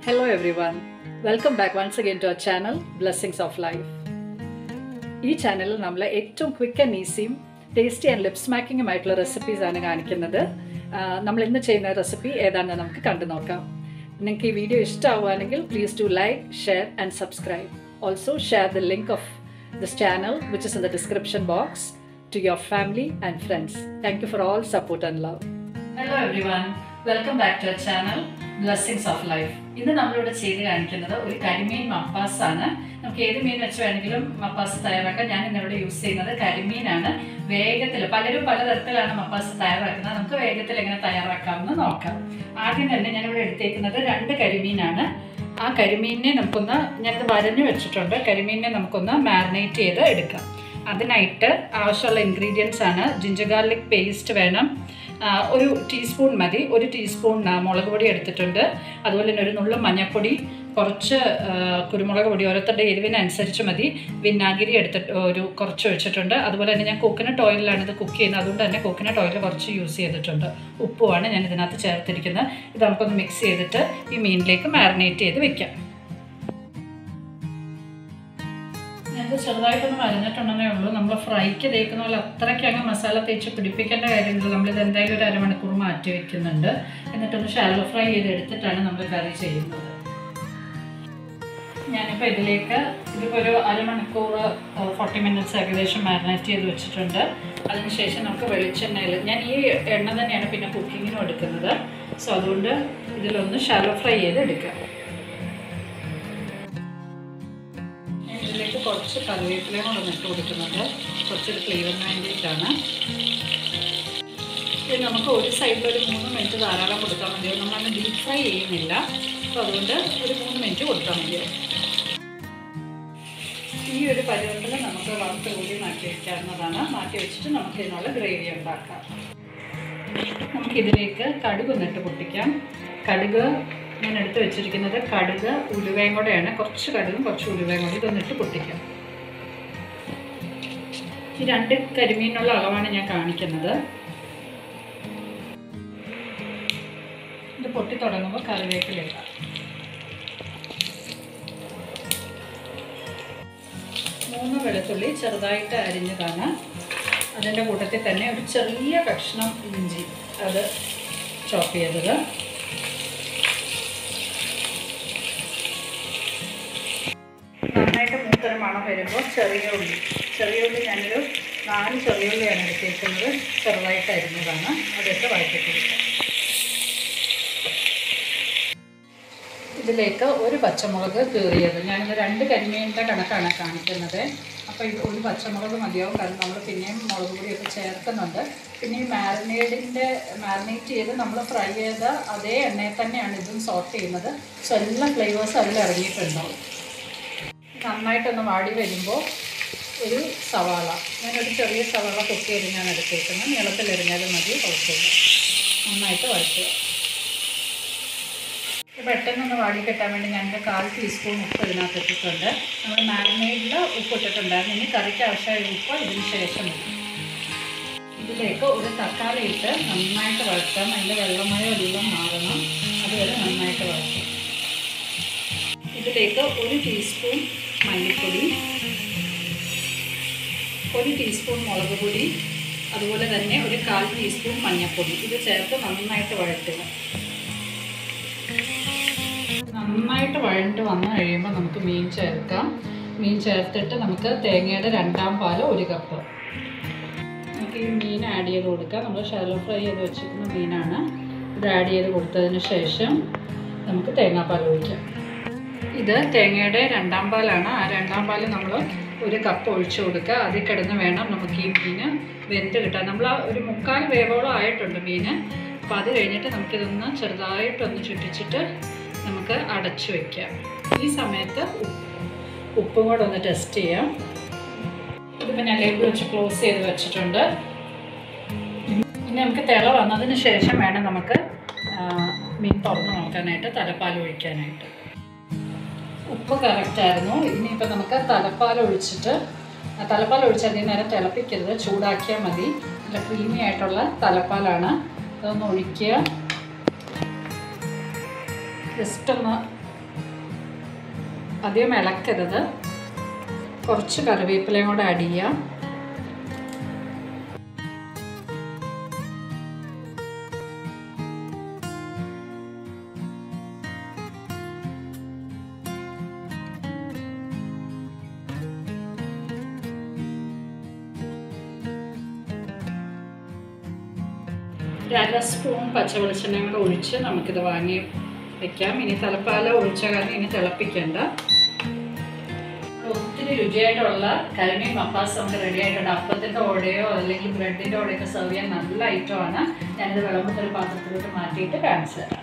Hello everyone. Welcome back once again to our channel Blessings of Life. ഈ ചാനലിൽ നമ്മൾ ഏറ്റവും ക്വിക്ക് ആൻഡ് ഈസിയും ടേസ്റ്റി ആൻഡ് ലിപ് സ്മാക്കിങ്ങുമായിട്ടുള്ള റെസിപ്പീസ് ആണ് കാണിക്കുന്നത് ആ, നമ്മൾ ഇന്ന് ചെയ്യുന്ന റെസിപ്പി ഏതാണെന്ന് നമുക്ക് കണ്ടു നോക്കാം നിങ്ങൾക്ക് ഈ വീഡിയോ ഇഷ്ടമാവുകയാണെങ്കിൽ please to like share and subscribe also share the link of this channel which is in the description box to your family and friends. Thank you for all support and love. Hello everyone welcome back to channel blessings of life ഇന്ന് നമ്മളിവിടെ ചെയ്ത് കാണിക്കുന്നത് ഒരു കരിമീൻ മപ്പാസ് ആണ് നമുക്ക് ഏത് മീൻ വെച്ച് വേണമെങ്കിലും മപ്പാസ് തയ്യാറാക്കാം ഞാൻ ഇന്നിവിടെ യൂസ് ചെയ്യുന്നത് കരിമീനാണ് വേഗത്തിൽ പലരും പലതരത്തിലാണ് മപ്പാസ് തയ്യാറാക്കുന്നത് നമുക്ക് വേഗത്തിൽ എങ്ങനെ തയ്യാറാക്കാമെന്ന് നോക്കാം ആദ്യം തന്നെ ഞാനിവിടെ എടുത്തേക്കുന്നത് രണ്ട് കരിമീനാണ് ആ കരിമീനിനെ നമുക്കൊന്ന് ഞാനിത് വരഞ്ഞു വെച്ചിട്ടുണ്ട് കരിമീനിനെ നമുക്കൊന്ന് മാരിനേറ്റ് ചെയ്ത് എടുക്കാം അതിനായിട്ട് ആവശ്യമുള്ള ഇൻഗ്രീഡിയൻസ് ആണ് ജിഞ്ചർ ഗാർലിക് പേസ്റ്റ് വേണം ആ, ഒരു ടീസ്പൂൺ മതി ഒരു ടീസ്പൂൺ ആ, മുളക് പൊടി എടുത്തിട്ടുണ്ട് അതുപോലെ തന്നെ ഒരു നുള്ളു മഞ്ഞൾപ്പൊടി കുറച്ച് ആ, കുരുമുളക് പൊടി ഓരോരുത്തരുടെ എരിവിനനുസരിച്ച് മതി വിനാഗിരി എടുത്തിട്ട് ഒരു കുറച്ച് ഒഴിച്ചിട്ടുണ്ട് അതുപോലെ തന്നെ ഞാൻ കോക്കനട്ട് ഓയിലാണ് ഇത് കുക്ക് ചെയ്യുന്നത് അതുകൊണ്ട് തന്നെ കോക്കനട്ട് ഓയിൽ കുറച്ച് യൂസ് ചെയ്തിട്ടുണ്ട് ഉപ്പുമാണ് ഞാൻ ഇതിനകത്ത് ചേർത്തിരിക്കുന്നത് ഇത് നമുക്കൊന്ന് മിക്സ് ചെയ്തിട്ട് ഈ മീനിലേക്ക് മാരിനേറ്റ് ചെയ്ത് വെക്കാം ഞങ്ങൾക്ക് ചെറുതായിട്ടൊന്ന് വരഞ്ഞിട്ടുണ്ടെന്നേ ഉള്ളൂ നമ്മൾ ഫ്രൈക്ക് തേക്കുന്ന പോലെ അത്രയ്ക്ക് അങ്ങ് മസാല തേച്ച് പിടിപ്പിക്കേണ്ട കാര്യമില്ല നമ്മളിത് എന്തായാലും ഒരു അരമണിക്കൂർ മാറ്റി വെക്കുന്നുണ്ട് എന്നിട്ടൊന്ന് ഷാലോ ഫ്രൈ ചെയ്ത് എടുത്തിട്ടാണ് നമ്മൾ കറി ചെയ്യുന്നത് ഞാനിപ്പോൾ ഇതിലേക്ക് ഇതിപ്പോൾ ഒരു അരമണിക്കൂർ ഫോർട്ടി മിനിറ്റ്സ് ഏകദേശം മാരിനേറ്റ് ചെയ്ത് വെച്ചിട്ടുണ്ട് അതിനുശേഷം നമുക്ക് വെളിച്ചെണ്ണയിൽ ഞാൻ ഈ എണ്ണ തന്നെയാണ് പിന്നെ കുക്കിങ്ങിനും എടുക്കുന്നത് സോ അതുകൊണ്ട് ഇതിലൊന്ന് ഷാലോ ഫ്രൈ ചെയ്ത് എടുക്കാം ഞാൻ ഇതിലേക്ക് കുറച്ച് കറിവേപ്പിലയും കൂടെ ഇട്ട് കൊടുക്കുന്നുണ്ട് കുറച്ചൊരു ഫ്ലേവറിന് വേണ്ടിയിട്ടാണ് ഇത് നമുക്ക് ഒരു സൈഡിൽ ഒരു മൂന്ന് മിനിറ്റ് ധാരാളം കൊടുത്താൽ മതിയോ നമ്മളങ്ങനെ ഡീപ് ഫ്രൈ ചെയ്യുന്നില്ല അപ്പോൾ അതുകൊണ്ട് ഒരു മൂന്ന് മിനിറ്റ് കൊടുത്താൽ മതിയോ ഈ ഒരു പരുവത്തിൽ നമുക്ക് വറുത്ത് കൂടി മാറ്റി വയ്ക്കാവുന്നതാണ് മാറ്റി വെച്ചിട്ട് നമുക്ക് ഇതിനുള്ള ഗ്രേവി ഉണ്ടാക്കാം നമുക്കിതിലേക്ക് കടുക് ഒന്നിട്ട് പൊട്ടിക്കാം കടുക് ഞാൻ എടുത്ത് വെച്ചിരിക്കുന്നത് കടുക് ഉലുവയും കൂടെയാണ് കുറച്ച് കടുകും കുറച്ച് ഉലുവയും കൂടി ഇതൊന്നിട്ട് പൊട്ടിക്കാം ഈ രണ്ട് കരിമീനുള്ള അളവാണ് ഞാൻ കാണിക്കുന്നത് ഇത് പൊട്ടി തുടങ്ങുമ്പോൾ കറിവേപ്പില ഇടാം മൂന്ന് വെളുത്തുള്ളി ചെറുതായിട്ട് അരിഞ്ഞതാണ് അതിൻ്റെ കൂട്ടത്തിൽ തന്നെ ഒരു ചെറിയ കഷ്ണം ഇഞ്ചി അത് ചോപ്പ് ചെയ്തത് നന്നായിട്ട് മൂത്തൊരു മണം വരുമ്പോൾ ചെറിയ ഉള്ളി ചെറിയ ഉള്ളി ഞാനൊരു നാല് ചെറിയ ഉള്ളിയാണ് എടുത്തേക്കുന്നത് ചെറുതായിട്ട് അരിഞ്ഞതാണ് അതൊക്കെ വഴറ്റി കൊടുക്കാം ഇതിലേക്ക് ഒരു പച്ചമുളക് കീറിയത് ഞാനിത് രണ്ട് കരിമീനിൻ്റെ കണക്കാണ് കാണിക്കുന്നത് അപ്പോൾ ഇത് ഒരു പച്ചമുളക് മതിയാവും കാരണം നമ്മൾ പിന്നെയും മുളക് പൊടിയൊക്കെ ചേർക്കുന്നുണ്ട് പിന്നെ ഈ മാരിനേഡിൻ്റെ മാരിനേറ്റ് ചെയ്ത് നമ്മൾ ഫ്രൈ ചെയ്ത അതേ എണ്ണയിൽ തന്നെയാണ് ഇതും സോട്ട് ചെയ്യുന്നത് സോ എല്ലാ ഫ്ലേവേഴ്സും അതിൽ ഇറങ്ങിയിട്ടുണ്ടാവും നന്നായിട്ടൊന്ന് വാടി വരുമ്പോൾ ഒരു സവാള ഞാനൊരു ചെറിയ സവാള കുക്ക് ചെയ്ത് ഞാൻ എടുത്തേക്കുന്നത് നീളത്തിൽ എറിഞ്ഞാലും മതി കുഴപ്പമില്ല നന്നായിട്ട് വഴറ്റുക ഇത് പെട്ടെന്നൊന്ന് വാടി കിട്ടാൻ വേണ്ടി ഞങ്ങൾ കാൽ ടീസ്പൂൺ ഉപ്പ് ഇതിനകത്ത് ഇട്ടിട്ടുണ്ട് നമ്മൾ മാരിനേഡിൽ ഉപ്പ് ഇട്ടിട്ടുണ്ടായിരുന്നു ഇനി കറിക്ക് ആവശ്യമായ ഉപ്പ് ഇതിന് ശേഷം ഇടും. ഇതിലേക്ക് ഒരു തക്കാളി ഇട്ട് നന്നായിട്ട് വഴറ്റാം അതിൻ്റെ വെള്ളമയോ എല്ലാം മാറണം അതുവരെ നന്നായിട്ട് വഴറ്റാം ഇതിലേക്ക് ഒരു ടീസ്പൂൺ മല്ലിപ്പൊടി ഒരു ടീസ്പൂൺ മുളക് പൊടി അതുപോലെ തന്നെ ഒരു കാൽ ടീസ്പൂൺ മഞ്ഞൾപ്പൊടി ഇത് ചേർത്ത് നന്നായിട്ട് വഴറ്റുക നന്നായിട്ട് വഴണ്ട് വന്നു കഴിയുമ്പോൾ നമുക്ക് മീൻ ചേർക്കാം മീൻ ചേർത്തിട്ട് നമുക്ക് തേങ്ങയുടെ രണ്ടാം പാല് ഒരു കപ്പ് നമുക്ക് ഈ മീൻ ആഡ് ചെയ്ത് കൊടുക്കാം നമ്മൾ ഷാലോ ഫ്രൈ ചെയ്ത് വെച്ചിരിക്കുന്ന മീനാണ് ഇത് ആഡ് ചെയ്ത് കൊടുത്തതിന് ശേഷം നമുക്ക് തേങ്ങാപ്പാൽ ഒഴിക്കാം ഇത് തേങ്ങയുടെ രണ്ടാം പാലാണ് ആ രണ്ടാം പാല് നമ്മൾ ഒരു കപ്പ് ഒഴിച്ചു കൊടുക്കുക അതിൽ കിടന്ന് വേണം നമുക്ക് ഈ മീൻ വെന്ത് കിട്ടാൻ നമ്മൾ ആ ഒരു മുക്കാൽ വേവോളം ആയിട്ടുണ്ട് മീൻ അപ്പോൾ അത് കഴിഞ്ഞിട്ട് നമുക്കിതൊന്ന് ചെറുതായിട്ടൊന്ന് ചുറ്റിച്ചിട്ട് നമുക്ക് അടച്ചു വയ്ക്കാം ഈ സമയത്ത് ഉപ്പ് ഉപ്പും കൂടെ ഒന്ന് ടെസ്റ്റ് ചെയ്യാം ഇതിപ്പോൾ ഞാൻ ലേബിൾ വെച്ച് ക്ലോസ് ചെയ്ത് വെച്ചിട്ടുണ്ട് ഇനി നമുക്ക് തിള വന്നതിന് ശേഷം വേണം നമുക്ക് ആ, മീൻ തുറന്ന് നോക്കാനായിട്ട് തലപ്പാൽ ഒഴിക്കാനായിട്ട് ഉപ്പ് കറക്റ്റായിരുന്നു ഇനിയിപ്പോൾ നമുക്ക് തലപ്പാൽ ഒഴിച്ചിട്ട് ആ തലപ്പാൽ ഒഴിച്ച് അധികം നേരം തിളപ്പിക്കരുത് ചൂടാക്കിയാൽ മതി നല്ല ക്രീമി ആയിട്ടുള്ള തലപ്പാലാണ് അതൊന്ന് ഒഴിക്കുക ജസ്റ്റ് ഒന്ന് അധികം ഇളക്കരുത് കുറച്ച് കറിവേപ്പിലയും കൂടെ ആഡ് ചെയ്യാം ഒരു അര സ്പൂൺ പച്ച വെളിച്ചെണ്ണയും കൂടെ ഒഴിച്ച് നമുക്കിത് വാങ്ങി വെക്കാം ഇനി തലപ്പാല ഒഴിച്ച കാരണം ഇനി തിളപ്പിക്കണ്ട ഒത്തിരി രുചിയായിട്ടുള്ള കരിമീൻ മപ്പാസ് നമുക്ക് റെഡി ആയിട്ടുണ്ട് അപ്പത്തിൻ്റെ ഓടയോ അല്ലെങ്കിൽ ബ്രെഡിൻ്റെ ഓടയൊക്കെ സെർവ് ചെയ്യാൻ നല്ല ഐറ്റമാണ് ഞാനിത് വിളമ്പുന്ന ഒരു പാത്രത്തിലോട്ട് മാറ്റിയിട്ട് കാണിച്ചു തരാം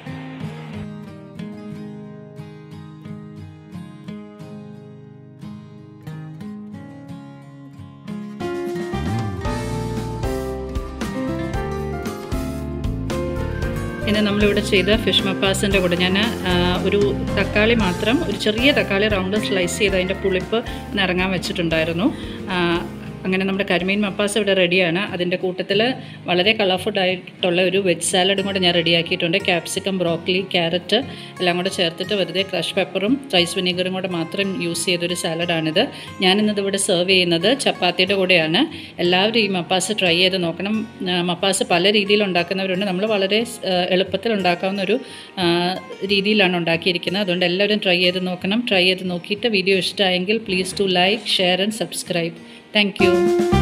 പിന്നെ നമ്മളിവിടെ ചെയ്ത ഫിഷ് മപ്പാസിൻ്റെ കൂടെ ഞാൻ ഒരു തക്കാളി മാത്രം ഒരു ചെറിയ തക്കാളി റൗണ്ട് സ്ലൈസ് ചെയ്ത് അതിൻ്റെ പുളിപ്പ് നിറങ്ങാൻ വെച്ചിട്ടുണ്ടായിരുന്നു അങ്ങനെ നമ്മുടെ കരിമീൻ മപ്പാസ് ഇവിടെ റെഡിയാണ് അതിൻ്റെ കൂട്ടത്തിൽ വളരെ കളർഫുൾ ആയിട്ടുള്ള ഒരു വെജ് സാലഡും കൂടെ ഞാൻ റെഡിയാക്കിയിട്ടുണ്ട് ക്യാപ്സിക്കം ബ്രോക്കലി ക്യാരറ്റ് എല്ലാം കൂടെ ചേർത്തിട്ട് വെറുതെ ക്രഷ് പെപ്പറും റൈസ് വിനീഗറും കൂടെ മാത്രം യൂസ് ചെയ്തൊരു സാലഡാണിത് ഞാനിന്നത് ഇവിടെ സെർവ് ചെയ്യുന്നത് ചപ്പാത്തിയുടെ കൂടെയാണ് എല്ലാവരും ഈ മപ്പാസ് ട്രൈ ചെയ്ത് നോക്കണം മപ്പാസ് പല രീതിയിൽ ഉണ്ടാക്കുന്നവരുണ്ട് നമ്മൾ വളരെ എളുപ്പത്തിൽ ഉണ്ടാക്കാവുന്ന ഒരു രീതിയിലാണ് ഉണ്ടാക്കിയിരിക്കുന്നത് അതുകൊണ്ട് എല്ലാവരും ട്രൈ ചെയ്ത് നോക്കണം ട്രൈ ചെയ്ത് നോക്കിയിട്ട് വീഡിയോ ഇഷ്ടമായെങ്കിൽ please to like share and subscribe Thank you.